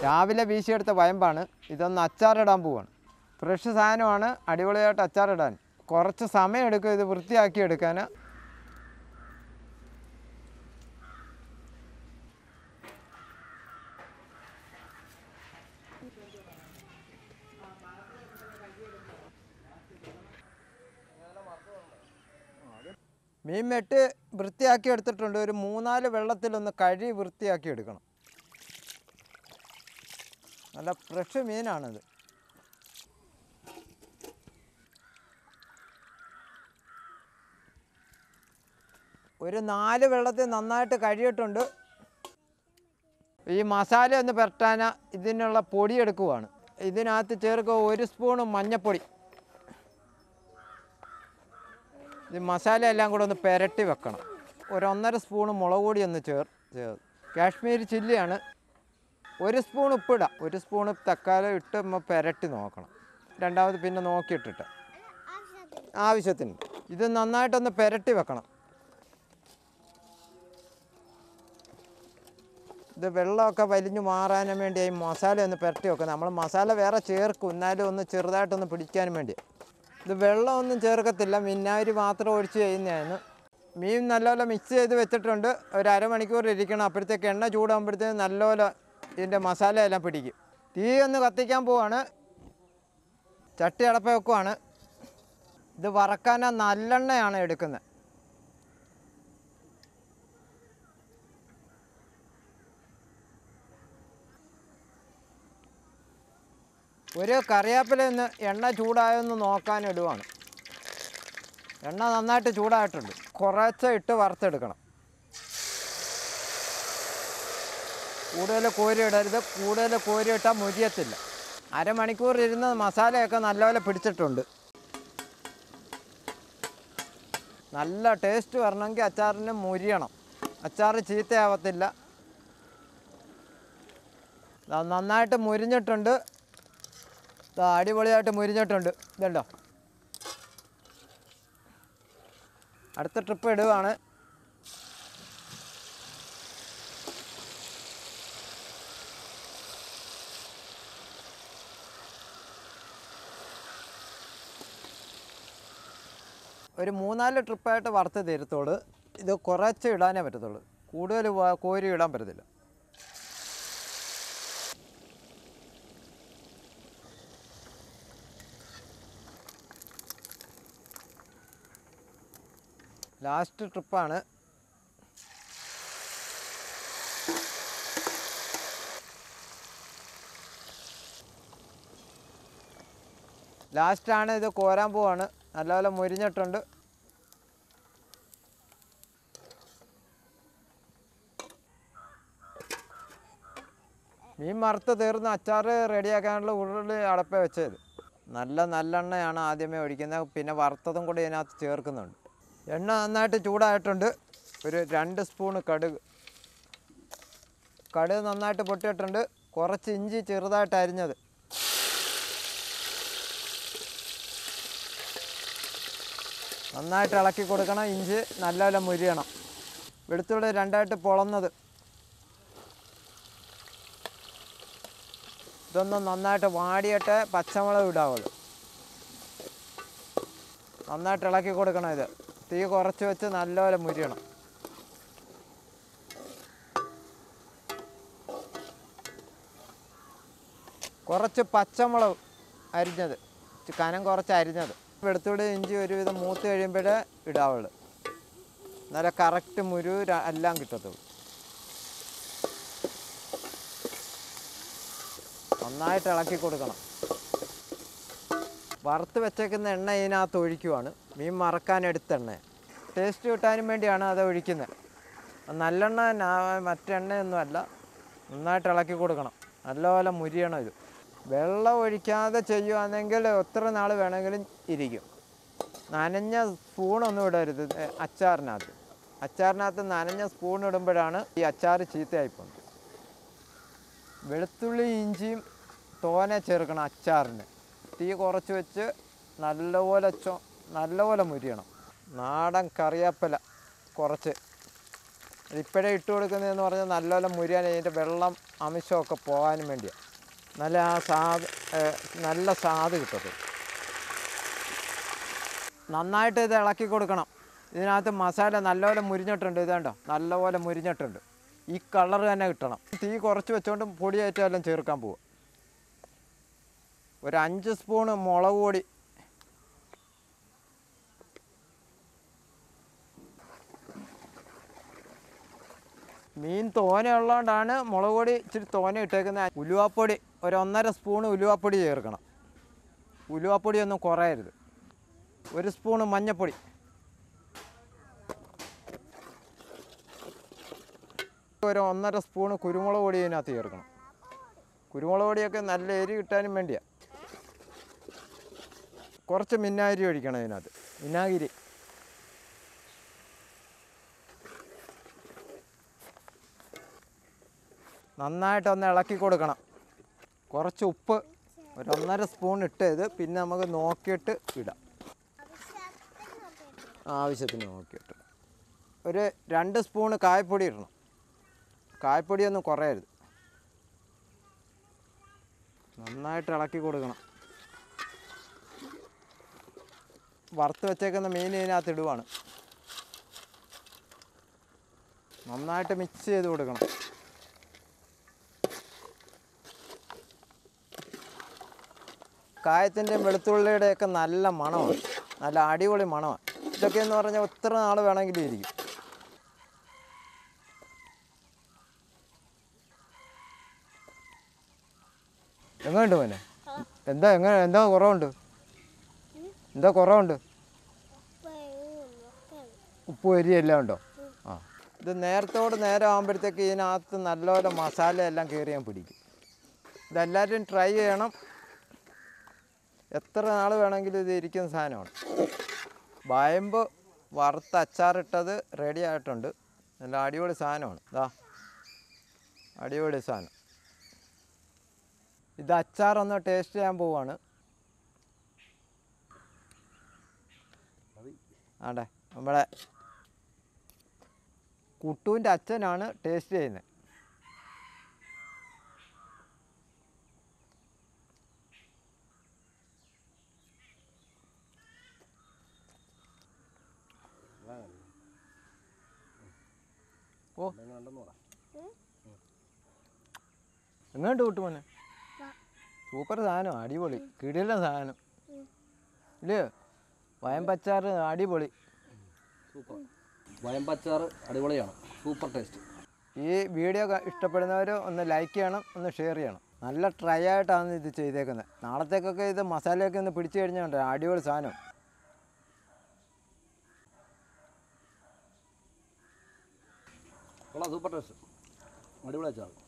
രാവിലെ വീശിയെടുത്ത വയമ്പാണ് ഇതൊന്ന് അച്ചാറിടാൻ പോവാണ് ഫ്രഷ് സാധനമാണ് അടിപൊളിയായിട്ട് അച്ചാറിടാൻ കുറച്ച് സമയം എടുക്കും ഇത് വൃത്തിയാക്കി എടുക്കാൻ മീൻ വെട്ട് വൃത്തിയാക്കി എടുത്തിട്ടുണ്ട് ഒരു മൂന്നാല് വെള്ളത്തിലൊന്ന് കഴുകി വൃത്തിയാക്കി എടുക്കണം നല്ല ഫ്രഷ് മീനാണിത് ഒരു നാല് വെള്ളത്തിൽ നന്നായിട്ട് കഴുകിയിട്ടുണ്ട് ഈ മസാല ഒന്ന് പുരട്ടാൻ ഇതിനുള്ള പൊടി എടുക്കുവാണ് ഇതിനകത്ത് ചേർക്കുക ഒരു സ്പൂണ് മഞ്ഞൾപ്പൊടി ഇത് മസാല എല്ലാം കൂടെ ഒന്ന് പുരട്ടി വെക്കണം ഒരു ഒന്നര സ്പൂണ് മുളക് പൊടി ഒന്ന് ചേർ ചേർ കാശ്മീരി ചില്ലിയാണ് ഒരു സ്പൂൺ ഉപ്പിടാം ഒരു സ്പൂൺ തക്കാളി ഇട്ട് നമ്മൾ പുരട്ടി നോക്കണം രണ്ടാമത് പിന്നെ നോക്കിയിട്ടിട്ട് ആവശ്യത്തിന് ഇത് നന്നായിട്ടൊന്ന് പുരട്ടി വെക്കണം ഇത് വെള്ളമൊക്കെ വലിഞ്ഞു മാറാനും വേണ്ടി ഈ മസാല ഒന്ന് പുരട്ടി വെക്കണം നമ്മൾ മസാല വേറെ ചേർക്കും എന്നാലും ഒന്ന് ചെറുതായിട്ടൊന്ന് പിടിക്കാനും വേണ്ടി ഇത് വെള്ളമൊന്നും ചേർക്കത്തില്ല മിന്നാരി മാത്രം ഒഴിച്ച് ചെയ്യുന്നതാണ് മീൻ നല്ലപോലെ മിക്സ് ചെയ്ത് വെച്ചിട്ടുണ്ട് ഒരു അരമണിക്കൂർ ഇരിക്കണം അപ്പോഴത്തേക്ക് എണ്ണ ചൂടാകുമ്പോഴത്തേക്ക് നല്ലപോലെ ഇതിൻ്റെ മസാല എല്ലാം പിടിക്കും തീ ഒന്ന് കത്തിക്കാൻ പോവാണ് ചട്ടി അടപ്പ വെക്കുവാണ് ഇത് വറക്കാൻ നല്ലെണ്ണയാണ് എടുക്കുന്നത് ഒരു കറിവേപ്പില ഒന്ന് എണ്ണ ചൂടായൊന്ന് നോക്കാൻ ഇടുവാണ് എണ്ണ നന്നായിട്ട് ചൂടായിട്ടുണ്ട് കുറച്ച് ഇട്ട് വറുത്തെടുക്കണം കൂടുതൽ കോരി ഇടരുത് കൂടുതൽ കോരി ഇട്ടാൽ മുരിയത്തില്ല അരമണിക്കൂർ ഇരുന്ന് മസാലയൊക്കെ നല്ലപോലെ പിടിച്ചിട്ടുണ്ട് നല്ല ടേസ്റ്റ് വരണമെങ്കിൽ അച്ചാറിന് മുരിയണം അച്ചാർ ചീത്തയാവത്തില്ല ദാ നന്നായിട്ട് മുരിഞ്ഞിട്ടുണ്ട് ദാ അടിപൊളിയായിട്ട് മുരിഞ്ഞിട്ടുണ്ട് ഇതുണ്ടോ അടുത്ത ട്രിപ്പ് ഇടുവാണ് ഒരു മൂന്നാല് ട്രിപ്പായിട്ട് വറുത്ത് തരത്തുള്ളൂ ഇത് കുറച്ച് ഇടാനേ പറ്റത്തുള്ളൂ കൂടുതൽ വ- കോരി ഇടാൻ പറ്റത്തില്ല ലാസ്റ്റ് ട്രിപ്പാണ് ലാസ്റ്റാണ് ഇത് കോരാൻ പോവാണ് നല്ലപോലെ മുരിഞ്ഞിട്ടുണ്ട് മീൻ വറുത്ത് തീർന്ന് അച്ചാർ റെഡിയാക്കാനുള്ള ഉരുളി അടപ്പ വെച്ചത് നല്ല നല്ലെണ്ണയാണ് ആദ്യമേ ഒഴിക്കുന്നത് പിന്നെ വറുത്തതും കൂടി ഇതിനകത്ത് ചേർക്കുന്നുണ്ട് എണ്ണ നന്നായിട്ട് ചൂടായിട്ടുണ്ട് ഒരു രണ്ട് സ്പൂണ് കടുക് കടുക് നന്നായിട്ട് പൊട്ടിയിട്ടുണ്ട് കുറച്ച് ഇഞ്ചി ചെറുതായിട്ട് അരിഞ്ഞത് നന്നായിട്ട് ഇളക്കി കൊടുക്കണം ഇഞ്ചി നല്ലപോലെ മുരിയണം വെളുത്തുള്ളി രണ്ടായിട്ട് പൊളന്നത് ഇതൊന്ന് നന്നായിട്ട് വാടിയിട്ട് പച്ചമുളക് ഇടാവുള്ളൂ നന്നായിട്ട് ഇളക്കി കൊടുക്കണം ഇത് തീ കുറച്ച് വെച്ച് നല്ലപോലെ മുരിയണം കുറച്ച് പച്ചമുളക് അരിഞ്ഞത് ഇച്ചിരി കനം കുറച്ച് അരിഞ്ഞത് വെളുത്തുള്ളി ഇഞ്ചി ഒരുവിധം മൂത്ത് കഴിയുമ്പോഴേ ഇടാവുള്ളൂ നല്ല കറക്റ്റ് മുരു ര- എല്ലാം കിട്ടത്തുള്ളൂ നന്നായിട്ട് ഇളക്കി കൊടുക്കണം വറുത്ത് വെച്ചേക്കുന്ന എണ്ണ ഇതിനകത്ത് ഒഴിക്കുവാണ് മീൻ മറക്കാൻ എടുത്ത എണ്ണ ടേസ്റ്റ് കിട്ടാനും വേണ്ടിയാണ് അത് ഒഴിക്കുന്നത് നല്ലെണ്ണ തന്നെ ആ മറ്റെണ്ണയൊന്നും അല്ല നന്നായിട്ട് ഇളക്കി കൊടുക്കണം നല്ലപോലെ മുരിയണം ഇത് വെള്ളം ഒഴിക്കാതെ ചെയ്യുവാണെങ്കിൽ എത്ര നാൾ വേണമെങ്കിലും ഇരിക്കും നനഞ്ഞ സ്പൂണൊന്നും ഇടരുത് ഏ, അച്ചാറിനകത്ത് അച്ചാറിനകത്ത് നനഞ്ഞ സ്പൂൺ ഇടുമ്പോഴാണ് ഈ അച്ചാർ ചീത്തയായിപ്പോകുന്നത് വെളുത്തുള്ളി ഇഞ്ചിയും തോനെ ചേർക്കണം അച്ചാറിന് തീ കുറച്ച് വെച്ച് നല്ലപോലെ ചൊ നല്ലപോലെ മുരിയണം നാടൻ കറിവേപ്പില കുറച്ച് ഇപ്പോഴേ ഇട്ട് കൊടുക്കുന്നതെന്ന് പറഞ്ഞാൽ നല്ലപോലെ മുരിയാൻ അതിൻ്റെ വെള്ളം അംശമൊക്കെ പോകാനും വേണ്ടിയാണ് നല്ല ആ സ്വാദ് ഏഹ്, നല്ല സ്വാദ് കിട്ടത്തുള്ളൂ നന്നായിട്ട് ഇത് ഇളക്കി കൊടുക്കണം ഇതിനകത്ത് മസാല നല്ലപോലെ മുരിഞ്ഞിട്ടുണ്ട് ഇതുണ്ടോ നല്ലപോലെ മുരിഞ്ഞിട്ടുണ്ട് ഈ കളർ തന്നെ കിട്ടണം തീ കുറച്ച് വെച്ചുകൊണ്ട് പൊടിയേറ്റെല്ലാം ചേർക്കാൻ പോവുക ഒരു അഞ്ച് സ്പൂണ് മുളക് പൊടി മീൻ തോന ഉള്ളതുകൊണ്ടാണ് മുളക് പൊടി ഇച്ചിരി തോന ഇട്ടേക്കുന്നത് ഉലുവാപ്പൊടി ഒരു ഒന്നര സ്പൂണ് ഉലുവാപ്പൊടി ചേർക്കണം ഉലുവാപ്പൊടി ഒന്നും കുറയരുത് ഒരു സ്പൂണ് മഞ്ഞൾപ്പൊടി ഒരു ഒന്നര സ്പൂണ് കുരുമുളക് പൊടി ഇതിനകത്ത് ചേർക്കണം കുരുമുളക് പൊടിയൊക്കെ നല്ല എരി കിട്ടാനും വേണ്ടിയാണ് കുറച്ച് മിന്നാഗിരി ഒഴിക്കണം ഇതിനകത്ത് വിനാഗിരി നന്നായിട്ടൊന്ന് ഇളക്കി കൊടുക്കണം കുറച്ച് ഉപ്പ് ഒരു ഒന്നര സ്പൂൺ ഇട്ട് ഇത് പിന്നെ നമുക്ക് നോക്കിയിട്ട് ഇടാം ആവശ്യത്തിന് നോക്കിയിട്ട് ഒരു രണ്ട് സ്പൂണ് കായപ്പൊടി ഇടണം കായപ്പൊടിയൊന്നും കുറയരുത് നന്നായിട്ട് ഇളക്കി കൊടുക്കണം വറുത്ത് വെച്ചേക്കുന്ന മീൻ ഇതിനകത്ത് ഇടുവാണ് നന്നായിട്ട് മിക്സ് ചെയ്ത് കൊടുക്കണം കായത്തിൻ്റെയും വെളുത്തുള്ളിയുടെയൊക്കെ നല്ല മണമാണ് നല്ല അടിപൊളി മണമാണ് ഇതൊക്കെ എന്ന് പറഞ്ഞാൽ ഒത്തിരി നാൾ വേണമെങ്കിലും ഇരിക്കും എങ്ങനെയുണ്ട് മോനെ എന്താ എങ്ങനെ എന്താ കുറവുണ്ട് എന്താ കുറവുണ്ട് ഉപ്പ് വരി എല്ലാം ഉണ്ടോ ആ ഇത് നേരത്തോട് നേരം ആകുമ്പോഴത്തേക്ക് ഇതിനകത്ത് നല്ലപോലെ മസാല എല്ലാം കയറി ഞാൻ പിടിക്കും ഇതെല്ലാവരും ട്രൈ ചെയ്യണം എത്ര നാൾ വേണമെങ്കിലും ഇത് ഇരിക്കുന്ന സാധനമാണ് വയമ്പ് വറുത്ത് അച്ചാറിട്ടത് റെഡി ആയിട്ടുണ്ട് നല്ല അടിപൊളി സാധനമാണ് ഇതാ അടിപൊളി സാധനം ഇത് അച്ചാറൊന്ന് ടേസ്റ്റ് ചെയ്യാൻ പോവാണ് ആണ്ടെ നമ്മുടെ കുട്ടുവിൻ്റെ അച്ഛനാണ് ടേസ്റ്റ് ചെയ്യുന്നത് ഓ എങ്ങോട്ട് വിട്ടു മോനെ സൂപ്പർ സാധനം അടിപൊളി കിടില സാധനം ഇല്ലേ വയമ്പച്ചാറ് അടിപൊളി സൂപ്പർ വയമ്പച്ചാറ് അടിപൊളിയാണ് സൂപ്പർ ടേസ്റ്റ് ഈ വീഡിയോ ഇഷ്ടപ്പെടുന്നവർ ഒന്ന് ലൈക്ക് ചെയ്യണം ഒന്ന് ഷെയർ ചെയ്യണം നല്ല ട്രൈ ആയിട്ടാണ് ഇത് ചെയ്തേക്കുന്നത് നാളത്തേക്കൊക്കെ ഇത് മസാലയൊക്കെ ഒന്ന് പിടിച്ചു കഴിഞ്ഞാൽ അടിപൊളി സാധനം കൊള്ളാം സൂപ്പർ ടേസ്റ്റ് അടിപൊളി അച്ചാറ്